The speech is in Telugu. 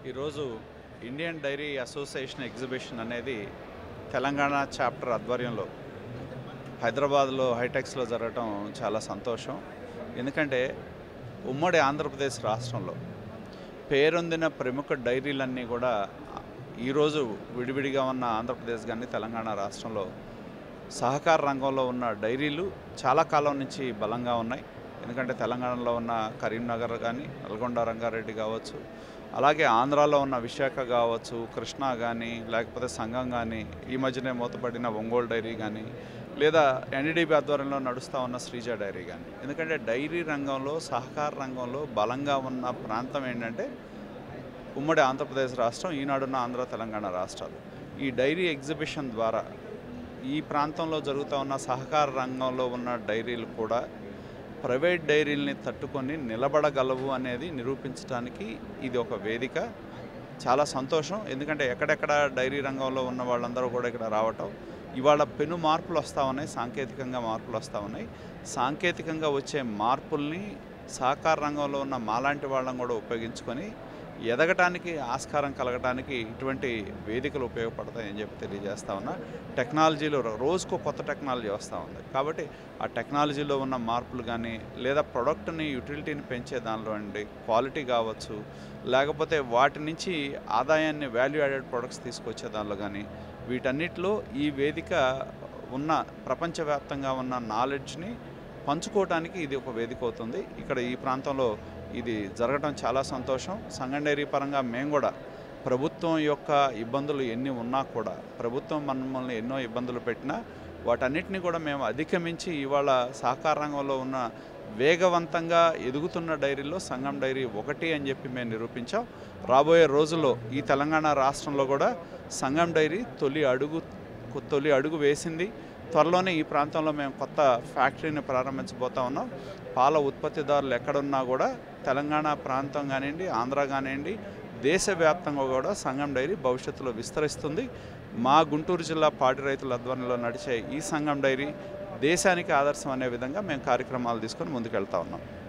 ఈరోజు ఇండియన్ డైరీ అసోసియేషన్ ఎగ్జిబిషన్ అనేది తెలంగాణ చాప్టర్ ఆధ్వర్యంలో హైదరాబాద్లో హైటెక్స్లో జరగటం చాలా సంతోషం ఎందుకంటే ఉమ్మడి ఆంధ్రప్రదేశ్ రాష్ట్రంలో పేరొందిన ప్రముఖ డైరీలన్నీ కూడా ఈరోజు విడివిడిగా ఉన్న ఆంధ్రప్రదేశ్ కానీ తెలంగాణ రాష్ట్రంలో సహకార రంగంలో ఉన్న డైరీలు చాలా కాలం నుంచి బలంగా ఉన్నాయి ఎందుకంటే తెలంగాణలో ఉన్న కరీంనగర్ కానీ నల్గొండ రంగారెడ్డి కావచ్చు అలాగే ఆంధ్రాలో ఉన్న విశాఖ కావచ్చు కృష్ణా కానీ లేకపోతే సంఘం కానీ ఈ మధ్యనే మూతపడిన ఒంగోలు డైరీ కానీ లేదా ఎన్డీడీబీ ఆధ్వర్యంలో నడుస్తూ ఉన్న శ్రీజ డైరీ కానీ ఎందుకంటే డైరీ రంగంలో సహకార రంగంలో బలంగా ఉన్న ప్రాంతం ఏంటంటే ఉమ్మడి ఆంధ్రప్రదేశ్ రాష్ట్రం ఈనాడున్న ఆంధ్ర తెలంగాణ రాష్ట్రాలు ఈ డైరీ ఎగ్జిబిషన్ ద్వారా ఈ ప్రాంతంలో జరుగుతూ ఉన్న సహకార రంగంలో ఉన్న డైరీలు కూడా ప్రైవేట్ డైరీల్ని తట్టుకొని నిలబడగలవు అనేది నిరూపించడానికి ఇది ఒక వేదిక చాలా సంతోషం ఎందుకంటే ఎక్కడెక్కడ డైరీ రంగంలో ఉన్న వాళ్ళందరూ కూడా ఇక్కడ రావటం ఇవాళ పెను మార్పులు వస్తూ ఉన్నాయి సాంకేతికంగా మార్పులు వస్తూ ఉన్నాయి సాంకేతికంగా వచ్చే మార్పుల్ని సహకార రంగంలో ఉన్న మాలాంటి వాళ్ళని కూడా ఉపయోగించుకొని ఎదగటానికి ఆస్కారం కలగటానికి ఇటువంటి వేదికలు ఉపయోగపడతాయని చెప్పి తెలియజేస్తా ఉన్నా టెక్నాలజీలో రోజుకో కొత్త టెక్నాలజీ వస్తూ ఉంది కాబట్టి ఆ టెక్నాలజీలో ఉన్న మార్పులు కానీ లేదా ప్రొడక్ట్ని యూటిలిటీని పెంచే దానిలో అండి క్వాలిటీ కావచ్చు లేకపోతే వాటి నుంచి ఆదాయాన్ని వాల్యూ యాడెడ్ ప్రొడక్ట్స్ తీసుకొచ్చే దానిలో కానీ వీటన్నిటిలో ఈ వేదిక ఉన్న ప్రపంచవ్యాప్తంగా ఉన్న నాలెడ్జ్ని పంచుకోవడానికి ఇది ఒక వేదిక అవుతుంది ఇక్కడ ఈ ప్రాంతంలో ఇది జరగడం చాలా సంతోషం సంగం డైరీ పరంగా మేము కూడా ప్రభుత్వం యొక్క ఇబ్బందులు ఎన్ని ఉన్నా కూడా ప్రభుత్వం మనల్ని ఎన్నో ఇబ్బందులు పెట్టినా వాటన్నిటిని కూడా మేము అధిగమించి ఇవాళ సహకార రంగంలో ఉన్న వేగవంతంగా ఎదుగుతున్న డైరీలో సంగం డైరీ ఒకటి అని చెప్పి మేము నిరూపించాం రాబోయే రోజుల్లో ఈ తెలంగాణ రాష్ట్రంలో కూడా సంగం డైరీ తొలి అడుగు తొలి అడుగు వేసింది త్వరలోనే ఈ ప్రాంతంలో మేము కొత్త ఫ్యాక్టరీని ప్రారంభించబోతా ఉన్నాం పాల ఉత్పత్తిదారులు ఎక్కడున్నా కూడా తెలంగాణ ప్రాంతం కానివ్వండి ఆంధ్ర కానివ్వండి దేశవ్యాప్తంగా కూడా సంఘం డైరీ భవిష్యత్తులో విస్తరిస్తుంది మా గుంటూరు జిల్లా పాడి రైతుల ఆధ్వర్యంలో నడిచే ఈ సంఘం డైరీ దేశానికి ఆదర్శం అనే విధంగా మేము కార్యక్రమాలు తీసుకొని ముందుకెళ్తా ఉన్నాం